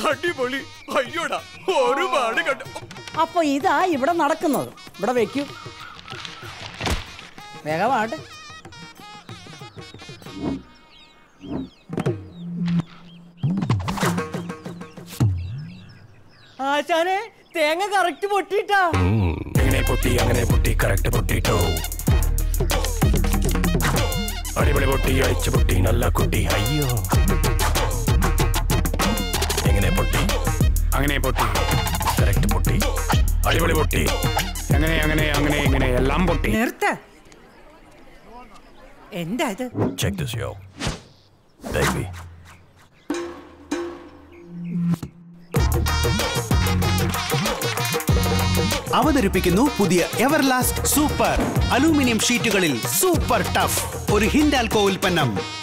അടിപൊളി അയ്യോടാ ഒരുപാട് കണ്ടു അപ്പൊ ഇതാ ഇവിടെ നടക്കുന്നത് ഇവിടെ വെക്കൂ വേഗമാട്ടെ ആശാനെ തേങ്ങ കറക്റ്റ് പൊട്ടിട്ടാ എങ്ങനെ പൊട്ടി അങ്ങനെ പൊട്ടി കറക്റ്റ് പൊട്ടിട്ടോ അടിപൊളി പൊട്ടി അടിച്ചു പൊട്ടി നല്ല കുട്ടി അയ്യോ എങ്ങനെ പൊട്ടി അങ്ങനെ പൊട്ടി കറക്റ്റ് പൊട്ടി അടിപൊളി പൊട്ടി അങ്ങനെ അങ്ങനെ അങ്ങനെ ഇങ്ങനെ എല്ലാം പൊട്ടി നിർത്ത എന്താ ഇത് ചെക്ക് ദിസ് യോ ബേബി അവതരിപ്പിക്കുന്നു പുതിയ എവർലാസ്റ്റ് സൂപ്പർ അലൂമിനിയം ഷീറ്റുകളിൽ സൂപ്പർ ടഫ് ഒരു ഹിൻഡാൽകോ ഉൽപ്പന്നം